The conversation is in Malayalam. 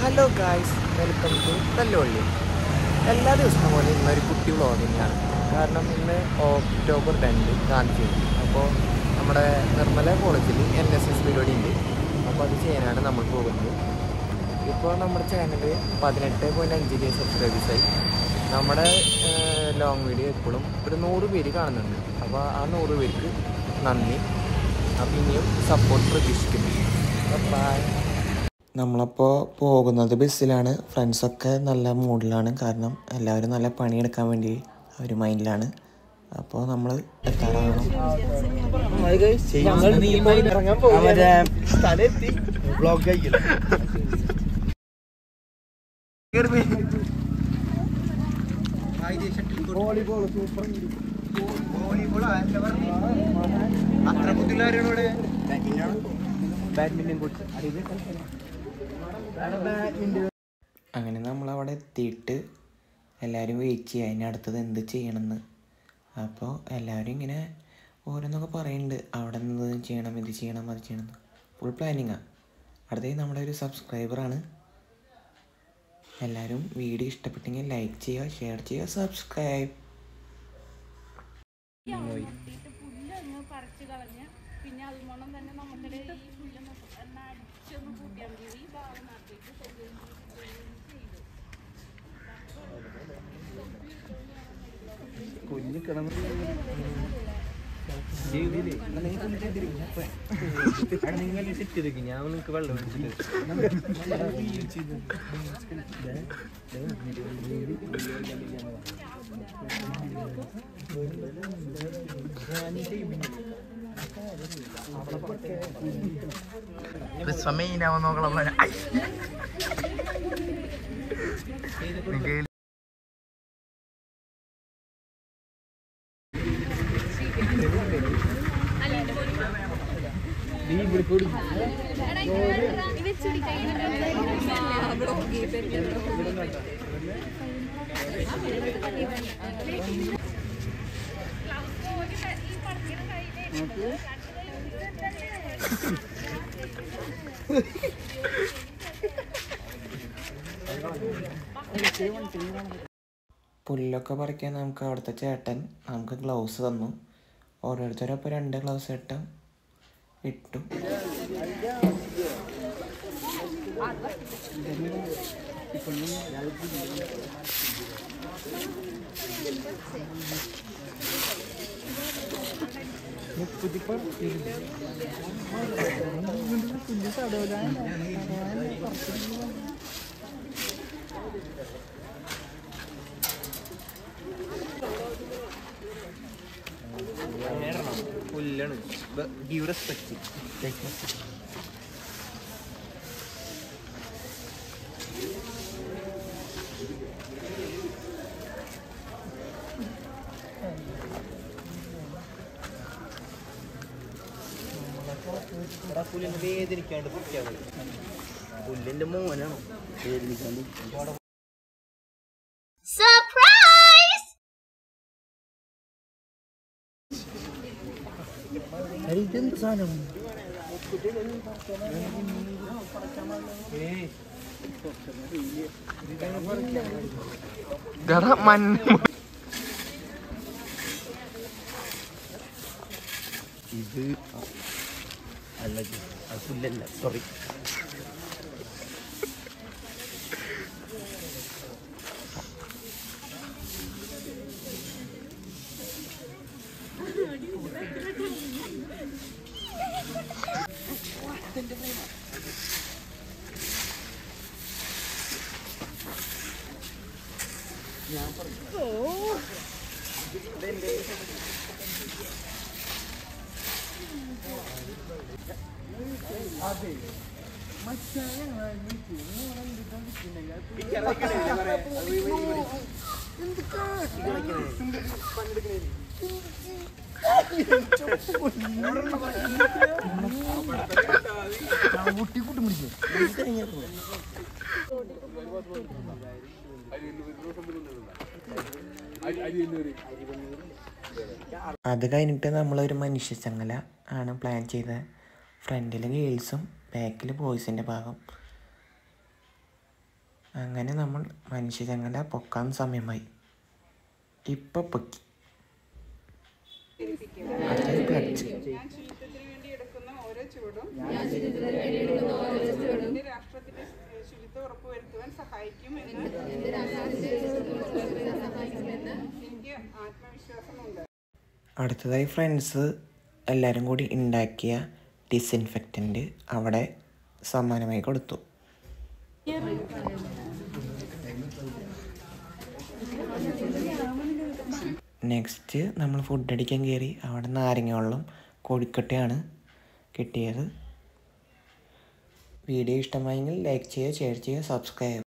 hello guys welcome to Thalluvalli എല്ലാ ദിവസവും പോലെ ഇന്നൊരു കുട്ടി വ്ളോഗ് തന്നെയാണ് കാരണം ഇന്ന് ഒക്ടോബർ രണ്ട് ഗാന്ധി ജയന്തി അപ്പോൾ നമ്മുടെ നിർമ്മല കോളേജിൽ എൻ എസ് എസ് പരിപാടി ഉണ്ട് അപ്പോൾ അത് ചെയ്യാനാണ് നമ്മൾ പോകുന്നത് ഇപ്പോൾ നമ്മുടെ ചാനൽ പതിനെട്ട് പോയിൻറ്റ് അഞ്ച് കെ സബ്സ്ക്രൈബേഴ്സായി നമ്മുടെ ലോങ് വീഡിയോ എപ്പോഴും ഒരു നൂറ് പേര് കാണുന്നുണ്ട് അപ്പോൾ ആ നൂറ് പേർക്ക് നന്ദി അപ്പോൾ ഇനിയും സപ്പോർട്ട് പ്രതീക്ഷിക്കുന്നു ബൈ നമ്മളപ്പോൾ പോകുന്നത് ബസ്സിലാണ് ഫ്രണ്ട്സൊക്കെ നല്ല മൂഡിലാണ് കാരണം എല്ലാവരും നല്ല പണിയെടുക്കാൻ വേണ്ടി ഒരു മൈൻഡിലാണ് അപ്പോൾ നമ്മൾ എത്താറാകണം അത്ര ബുദ്ധിമുട്ടാണ് ബാഡ്മിന്റൺ കോച്ച് അങ്ങനെ നമ്മൾ അവിടെ എത്തിയിട്ട് എല്ലാവരും വെയിറ്റ് ചെയ്യുക അതിന് അടുത്തത് എന്ത് ചെയ്യണമെന്ന് അപ്പോൾ എല്ലാവരും ഇങ്ങനെ ഓരോന്നൊക്കെ പറയുന്നുണ്ട് അവിടെ നിന്ന് ഇത് ചെയ്യണം ഇത് ചെയ്യണം അത് ചെയ്യണം ഫുൾ പ്ലാനിങ്ങാണ് അടുത്തത് നമ്മുടെ ഒരു സബ്സ്ക്രൈബറാണ് എല്ലാവരും വീഡിയോ ഇഷ്ടപ്പെട്ടെങ്കിൽ ലൈക്ക് ചെയ്യുക ഷെയർ ചെയ്യുക സബ്സ്ക്രൈബ് മുട്ടിയിട്ട് പുല്ലങ്ങ് പറിച്ച് കളഞ്ഞ് പിന്നെ അതുമോണം തന്നെ നമുക്കിടെ ഈ പുല്ലൊന്ന് എന്നാ അടിച്ചൊന്ന് കൂട്ടിയാൽ മതി ഈ ഭാഗം നടത്തിയിട്ട് തൊടുകയും ചെയ്യുകയും ചെയ്തു ഞാൻ നിനക്ക് വെള്ളം സമയം നോക്കണം പുല്ലൊക്കെ പറിക്കാൻ നമുക്ക് അവിടുത്തെ ചേട്ടൻ നമുക്ക് ഗ്ലൗസ് തന്നു ഓരോരുത്തരപ്പോൾ രണ്ട് ഗ്ലൗസ് ഇട്ട് ഇട്ടു പുല്ലാണ് ഗീവ് റെസ്പെക്ട് പുല്ലിന് വേദനിക്കാണ്ട് പൊക്കിയാൽ മതി പുല്ലിന്റെ മോനാണോ വേദനിക്കാണ്ട് സർപ്രൈസ് ഇത് അല്ല ഇത് അത് പുല്ലല്ല സോറി അത് കഴിഞ്ഞിട്ട് നമ്മളൊരു മനുഷ്യ ചങ്ങല ആണ് പ്ലാൻ ചെയ്തത് ഫ്രണ്ടിൽ ഗേൾസും ബാക്കിൽ ബോയ്സിൻ്റെ ഭാഗം അങ്ങനെ നമ്മൾ മനുഷ്യചങ്ങല പൊക്കാൻ സമയമായി ഇപ്പൊ പൊക്കി അടുത്തത് ക്ലച്ച് ഞാൻ ശുചിത്വത്തിന് വേണ്ടി എടുക്കുന്ന ഓരോ ചുവടും എന്റെ രാഷ്ട്രത്തിന്റെ ശുചിത്വം ഉറപ്പുവരുത്തുവാൻ സഹായിക്കും എന്ന് എനിക്ക് ആത്മവിശ്വാസമുണ്ട് അടുത്തതായി ഫ്രണ്ട്സ് എല്ലാവരും കൂടി ഉണ്ടാക്കിയ ഡിസിൻഫെക്റ്റൻ്റ് അവിടെ സമ്മാനമായി കൊടുത്തു നെക്സ്റ്റ് നമ്മൾ ഫുഡ് അടിക്കാൻ കയറി അവിടെ നാരങ്ങ വെള്ളം കോഴിക്കട്ടയാണ് കിട്ടിയത് വീഡിയോ ഇഷ്ടമായെങ്കിൽ ലൈക്ക് ചെയ്യുക ഷെയർ ചെയ്യുക സബ്സ്ക്രൈബ്